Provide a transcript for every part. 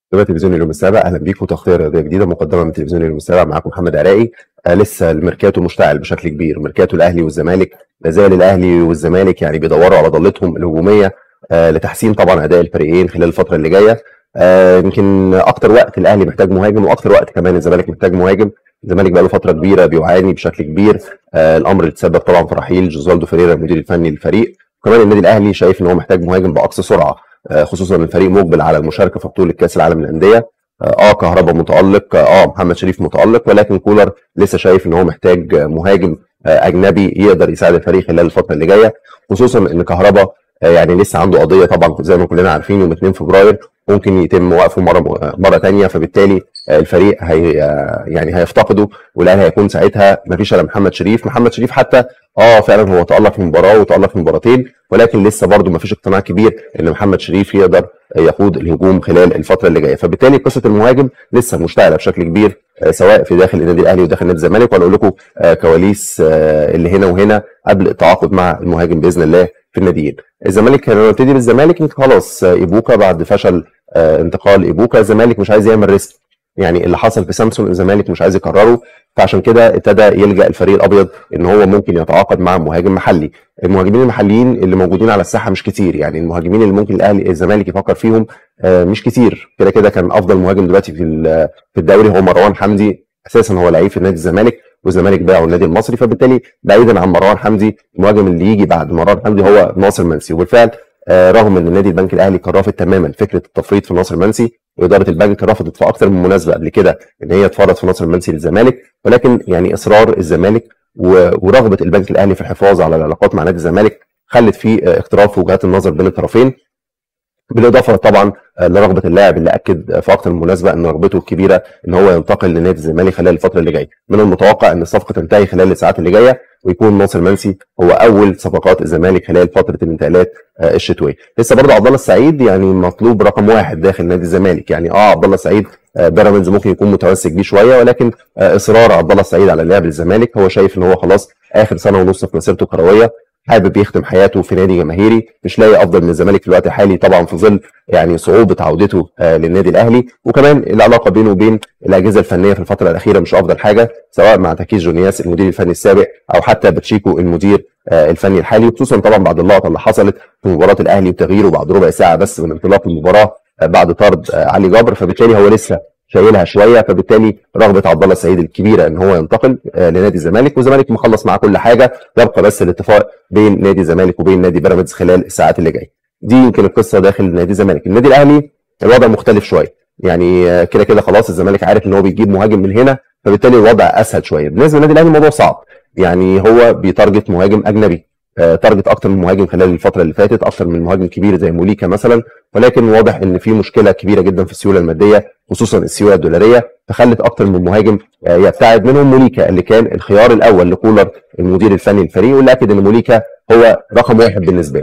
ده تلفزيون اليوم السابع اهلا بيكم تغطيه رياضيه جديده مقدمه من تلفزيون اليوم السابع معاكم محمد عراقي آه لسه الميركاتو مشتعل بشكل كبير ميركاتو الاهلي والزمالك لا زال الاهلي والزمالك يعني بيدوروا على ضالتهم الهجوميه آه لتحسين طبعا اداء الفريقين خلال الفتره اللي جايه آه يمكن اكتر وقت الاهلي محتاج مهاجم واكتر وقت كمان الزمالك محتاج مهاجم الزمالك بقى له فتره كبيره بيعاني بشكل كبير آه الامر اللي تسبب طبعا في رحيل جوزالدو فيريرا المدير الفني للفريق وكمان النادي الاهلي شايف ان هو محتاج مهاجم باقصى سرعه آه خصوصا ان الفريق مقبل على المشاركه في بطوله كاس العالم للانديه اه كهربا متالق اه محمد شريف متالق ولكن كولر لسه شايف ان هو محتاج مهاجم اجنبي يقدر يساعد الفريق خلال الفتره اللي جايه خصوصا ان كهربا يعني لسه عنده قضيه طبعا زي ما كلنا عارفين يوم 2 فبراير ممكن يتم وقفه مره مره ثانيه فبالتالي الفريق هي يعني هيفتقده والاهلي هيكون ساعتها ما فيش الا محمد شريف محمد شريف حتى اه فعلا هو تالق في مباراه وتالق في مباراتين ولكن لسه برده ما فيش اقتناع كبير ان محمد شريف يقدر يقود الهجوم خلال الفتره اللي جايه فبالتالي قصه المهاجم لسه مشتعله بشكل كبير سواء في داخل النادي الاهلي وداخل نادي الزمالك وانا اقول لكم كواليس اللي هنا وهنا قبل التعاقد مع المهاجم باذن الله في الناديين الزمالك هنبتدي بالزمالك خلاص ايبوكا بعد فشل انتقال ايبوكا الزمالك مش عايز يعمل ريسك يعني اللي حصل في سامسون الزمالك مش عايز يكرره فعشان كده ابتدى يلجا الفريق الابيض ان هو ممكن يتعاقد مع مهاجم محلي المهاجمين المحليين اللي موجودين على الساحه مش كتير يعني المهاجمين اللي ممكن الاهلي الزمالك يفكر فيهم مش كتير كده كده كان افضل مهاجم دلوقتي في في الدوري هو مروان حمدي اساسا هو لعيب في نادي الزمالك والزمالك باعه النادي المصري فبالتالي بعيدا عن مروان حمدي المهاجم اللي يجي بعد مروان حمدي هو ناصر منسي وبالفعل رغم ان نادي البنك الاهلي كان رافض تماما فكره التفريط في ناصر منسي واداره البنك رفضت في اكثر من مناسبه قبل كده ان هي تفرط في ناصر منسي للزمالك ولكن يعني اصرار الزمالك ورغبه البنك الاهلي في الحفاظ على العلاقات مع نادي الزمالك خلت في اختلاف في وجهات النظر بين الطرفين بالاضافه طبعا لرغبه اللاعب اللي اكد في اكثر من مناسبه ان رغبته الكبيره ان هو ينتقل لنادي الزمالك خلال الفتره اللي جايه من المتوقع ان الصفقه تنتهي خلال الساعات اللي جايه ويكون ناصر منسي هو اول صفقات الزمالك خلال فتره الانتقالات الشتويه لسه برضه عبد الله السعيد يعني مطلوب رقم واحد داخل نادي الزمالك يعني اه عبد الله السعيد بيراميدز ممكن يكون متمسك بيه شويه ولكن اصرار عبد الله السعيد على اللعب للزمالك هو شايف ان هو خلاص اخر سنه ونص في مسيرته الكرويه حابب يختم حياته في نادي جماهيري مش لاقي افضل من الزمالك في الوقت الحالي طبعا في ظل يعني صعوبه عودته آه للنادي الاهلي وكمان العلاقه بينه وبين الاجهزه الفنيه في الفتره الاخيره مش افضل حاجه سواء مع تكيس جونياس المدير الفني السابق او حتى باتشيكو المدير آه الفني الحالي وخصوصا طبعا بعد اللقطه اللي حصلت في مباراه الاهلي وتغييره بعد ربع ساعه بس من انطلاق المباراه آه بعد طرد علي جبر فبالتالي هو لسه شايلها شويه فبالتالي رغبه عبد الله السعيد الكبيره ان هو ينتقل لنادي الزمالك والزمالك مخلص معاه كل حاجه يبقى بس الاتفاق بين نادي الزمالك وبين نادي بيراميدز خلال الساعات اللي جايه دي يمكن القصه داخل نادي الزمالك النادي الاهلي الوضع مختلف شويه يعني كده كده خلاص الزمالك عارف ان هو بيجيب مهاجم من هنا فبالتالي الوضع اسهل شويه بالنسبه للنادي الاهلي الموضوع صعب يعني هو بيتارجت مهاجم اجنبي تارجت اكتر من مهاجم خلال الفتره اللي فاتت اكتر من مهاجم كبير زي موليكا مثلا ولكن واضح ان في مشكله كبيره جدا في السيوله الماديه خصوصا السيوله الدولاريه فخلت اكتر من مهاجم يبتعد منهم موليكا اللي كان الخيار الاول لكولر المدير الفني للفريق واللي اكد ان موليكا هو رقم واحد بالنسبه له.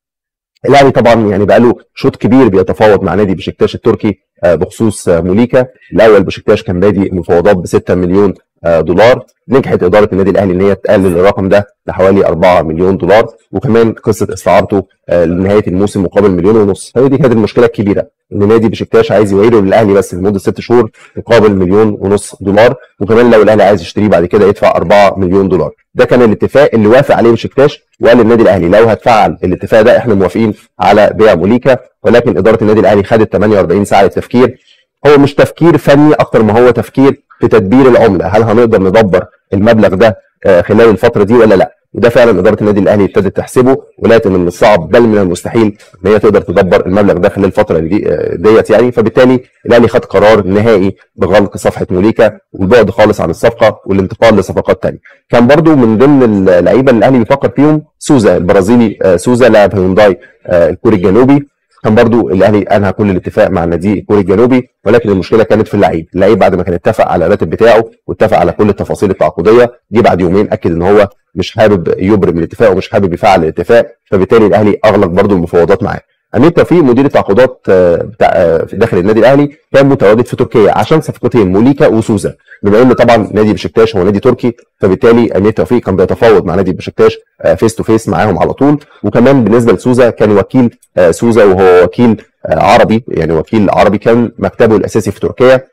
الاهلي طبعا يعني بقى له شوط كبير بيتفاوض مع نادي بشكتاش التركي بخصوص موليكا الاول بشكتاش كان بادي مفاوضات ب 6 مليون دولار نجحت اداره النادي الاهلي ان هي تقلل الرقم ده لحوالي 4 مليون دولار وكمان قصه استعارته لنهايه الموسم مقابل مليون ونص هي دي كانت المشكله الكبيره ان نادي بشكتاش عايز يوعده للاهلي بس لمده ست شهور مقابل مليون ونص دولار وكمان لو الاهلي عايز يشتريه بعد كده يدفع 4 مليون دولار ده كان الاتفاق اللي وافق عليه بشكتاش وقال للنادي الاهلي لو هتفعل الاتفاق ده احنا موافقين على بيع موليكا ولكن اداره النادي الاهلي خدت 48 ساعه للتفكير هو مش تفكير فني اكتر ما هو تفكير في تدبير العمله هل هنقدر ندبر المبلغ ده خلال الفتره دي ولا لا وده فعلا اداره النادي الاهلي ابتدت تحسبه ولقت ان من الصعب بل من المستحيل ان هي تقدر تدبر المبلغ ده خلال الفتره دي ديت يعني فبالتالي الاهلي خد قرار نهائي بغلق صفحه موليكا والبعد خالص عن الصفقه والانتقال لصفقات ثانيه كان برضو من ضمن اللعيبه اللي الاهلي بيفكر فيهم سوزا البرازيلي سوزا لاعب هيونداي الكوري الجنوبي كان برضو الاهلي انهى كل الاتفاق مع النادي الكوري الجنوبي ولكن المشكله كانت في اللعيب اللعيب بعد ما كان اتفق على الراتب بتاعه واتفق على كل التفاصيل التعاقديه جه بعد يومين اكد ان هو مش حابب يبرم الاتفاق ومش حابب يفعل الاتفاق فبالتالي الاهلي اغلق برضو المفاوضات معاه امير توفيق مدير التعاقدات بتاع داخل النادي الاهلي كان متواجد في تركيا عشان صفقتين موليكا وسوزا بما ان طبعا نادي بشكتاش هو نادي تركي فبالتالي امير توفيق كان بيتفاوض مع نادي بشكتاش فيس تو فيس معاهم على طول وكمان بالنسبه لسوزا كان وكيل سوزا وهو وكيل عربي يعني وكيل عربي كان مكتبه الاساسي في تركيا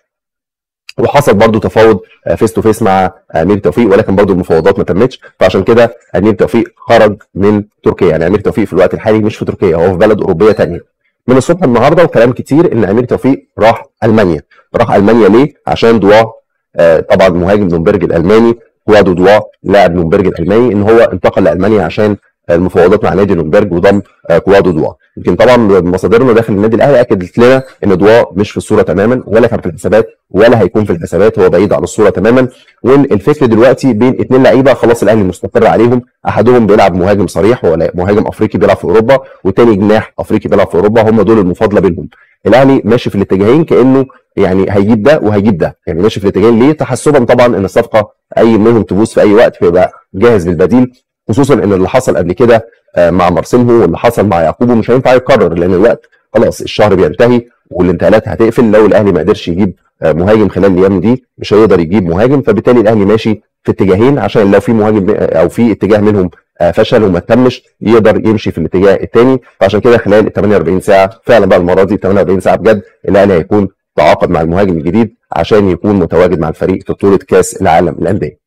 وحصل برضه تفاوض فيس تو فيس مع امير توفيق ولكن برضه المفاوضات ما تمتش فعشان كده امير توفيق خرج من تركيا يعني امير توفيق في الوقت الحالي مش في تركيا هو في بلد اوروبيه ثانيه من الصبح النهارده وكلام كتير ان امير توفيق راح المانيا راح المانيا ليه عشان دواء آه طبعا مهاجم نومبرج الالماني كوادو دواء لاعب نومبرج الالماني ان هو انتقل لالمانيا عشان المفاوضات مع نادي نومبرج وضم كوادو دوا يمكن طبعا مصادرنا داخل النادي الاهلي اكدت لنا ان دوا مش في الصوره تماما ولا كان في الحسابات ولا هيكون في الحسابات هو بعيد عن الصوره تماما وان الفكر دلوقتي بين اثنين لعيبه خلاص الاهلي مستقر عليهم احدهم بيلعب مهاجم صريح ولا مهاجم افريقي بيلعب في اوروبا والثاني جناح افريقي بيلعب في اوروبا هم دول المفاضله بينهم الاهلي ماشي في الاتجاهين كانه يعني هيجيب ده وهيجيب ده يعني ماشي في الاتجاهين ليه تحسبا طبعا ان الصفقه اي منهم تبوظ في اي وقت فيبقى جاهز بالبديل خصوصا ان اللي حصل قبل كده مع مارسينهو واللي حصل مع يعقوبو مش هينفع يتكرر لان الوقت خلاص الشهر بينتهي والانتقالات هتقفل لو الاهلي ما قدرش يجيب مهاجم خلال الايام دي مش هيقدر يجيب مهاجم فبالتالي الاهلي ماشي في اتجاهين عشان لو في مهاجم او في اتجاه منهم فشل وما تمش يقدر يمشي في الاتجاه الثاني فعشان كده خلال ال 48 ساعه فعلا بقى المره دي 48 ساعه بجد الاهلي هيكون تعاقد مع المهاجم الجديد عشان يكون متواجد مع الفريق في بطوله كاس العالم للانديه.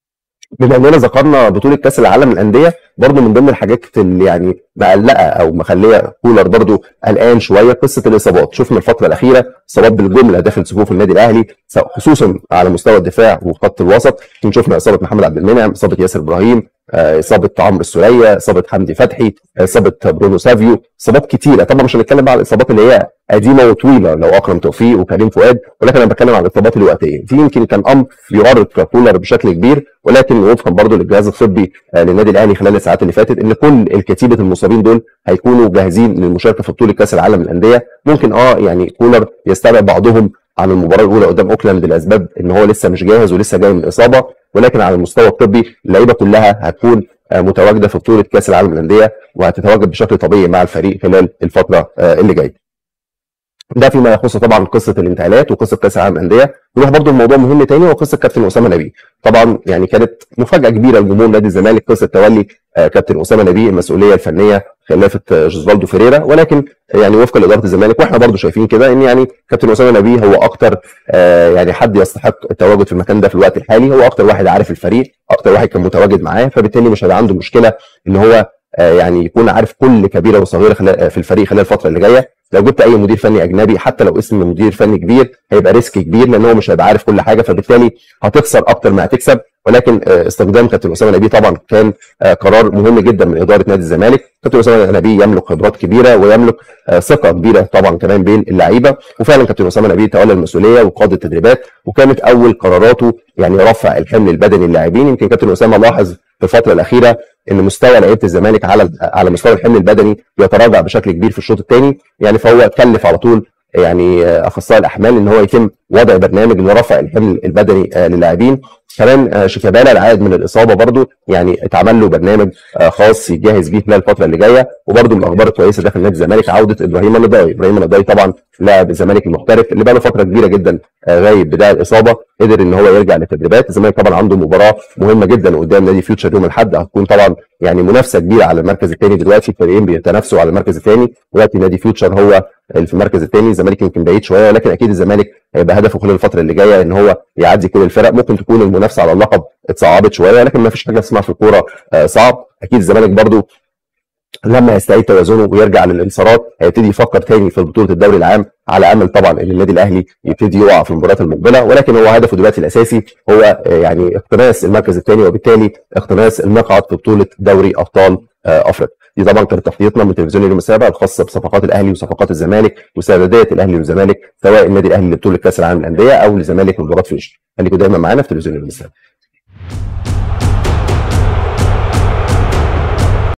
بما اننا ذكرنا بطوله كاس العالم للانديه برضو من ضمن الحاجات اللي يعني مقلقه او مخليه كولر برضو قلقان شويه قصه الاصابات شفنا الفتره الاخيره اصابات بالجمله داخل صفوف النادي الاهلي خصوصا على مستوى الدفاع وخط الوسط شفنا اصابه محمد عبد المنعم اصابه ياسر ابراهيم اصابه عمرو السوليه اصابه حمدي فتحي اصابه برونو سافيو اصابات كتيره طبعا مش هنتكلم بقى على الاصابات اللي هي قديمه وطويله لو اكرم توفيق وكريم فؤاد ولكن انا بتكلم على الاصابات الوقتيه دي يمكن كان امر بيؤرق كولر بشكل كبير ولكن وفقا برضه للجهاز الطبي للنادي الاهلي خلال الساعات اللي فاتت ان كل الكتيبه المصابين دول هيكونوا جاهزين للمشاركه في بطوله كاس العالم للانديه ممكن اه يعني كولر يستبعد بعضهم عن المباراه الاولى قدام اوكلاند لاسباب ان هو لسه مش جاهز ولسه جاي من اصابه ولكن على المستوى الطبي اللعيبه كلها هتكون متواجده في بطوله كاس العالم للانديه وهتتواجد بشكل طبيعي مع الفريق خلال الفتره اللي جايه. ده فيما يخص طبعا قصه الانتقالات وقصه كاس العالم للانديه نروح برضو لموضوع مهم تاني وهو قصه كابتن اسامه نبيه طبعا يعني كانت مفاجاه كبيره لجمهور نادي الزمالك قصه تولي كابتن اسامه نبيه المسؤوليه الفنيه خلافه جوزفالدو فيريرا ولكن يعني وفقا لاداره الزمالك واحنا برضو شايفين كده ان يعني كابتن اسامه نبيه هو اكتر يعني حد يستحق التواجد في المكان ده في الوقت الحالي هو اكتر واحد عارف الفريق اكتر واحد كان متواجد معاه فبالتالي مش هيبقى عنده مشكله ان هو يعني يكون عارف كل كبيره وصغيره في الفريق خلال الفتره اللي جايه لو جبت اي مدير فني اجنبي حتى لو اسم مدير فني كبير هيبقى ريسك كبير لان هو مش هيبقى عارف كل حاجه فبالتالي هتخسر اكتر ما هتكسب ولكن استخدام كابتن اسامه نبيه طبعا كان قرار مهم جدا من اداره نادي الزمالك كابتن اسامه نبيه يملك خبرات كبيره ويملك ثقه كبيره طبعا كمان بين اللعيبه وفعلا كابتن اسامه نبيه تولى المسؤوليه وقاد التدريبات وكانت اول قراراته يعني رفع الحمل البدني للاعبين يمكن كابتن اسامه لاحظ في الفتره الاخيره ان مستوى لعيبه الزمالك على على مستوى الحمل البدني بيتراجع بشكل كبير في الشوط الثاني يعني فهو كلف على طول يعني اخصائي الاحمال ان هو يتم وضع برنامج لرفع الحمل البدني للاعبين كمان شيكابالا العائد من الاصابه برده يعني اتعمل له برنامج خاص يجهز بيه خلال الفتره اللي جايه وبرده من الاخبار الكويسه داخل نادي الزمالك عوده ابراهيم النضاي ابراهيم النضاي طبعا لاعب الزمالك المحترف اللي بقى له فتره كبيره جدا غايب بدايه الاصابه قدر ان هو يرجع للتدريبات الزمالك طبعا عنده مباراه مهمه جدا قدام نادي فيوتشر يوم الاحد هتكون طبعا يعني منافسه كبيره على المركز الثاني دلوقتي الفريقين بيتنافسوا على المركز الثاني دلوقتي نادي فيوتشر هو في المركز الثاني الزمالك يمكن بعيد شويه ولكن اكيد الزمالك هيبقى هدفه خلال الفتره اللي جايه ان هو يعدي كل الفرق ممكن تكون المنافسه على اللقب اتصعبت شويه ولكن ما فيش حاجه اسمها في الكوره صعب اكيد الزمالك برضو لما يستعيد توازنه ويرجع للانتصارات هيبتدي يفكر تاني في بطوله الدوري العام على امل طبعا ان النادي الاهلي يبتدي يقع في المباريات المقبله ولكن هو هدفه دلوقتي الاساسي هو يعني اقتناص المركز الثاني وبالتالي اقتناص المقعد في بطوله دوري ابطال افريقيا دي طبعا كانت تغطيتنا من تلفزيون اليوم السابع الخاصه بصفقات الاهلي وصفقات الزمالك وسندات الاهلي والزمالك سواء النادي الاهلي لبطوله كاس العالم للانديه او الزمالك لمباراه فيش خليكم دايما معانا في تلفزيون اليوم السابع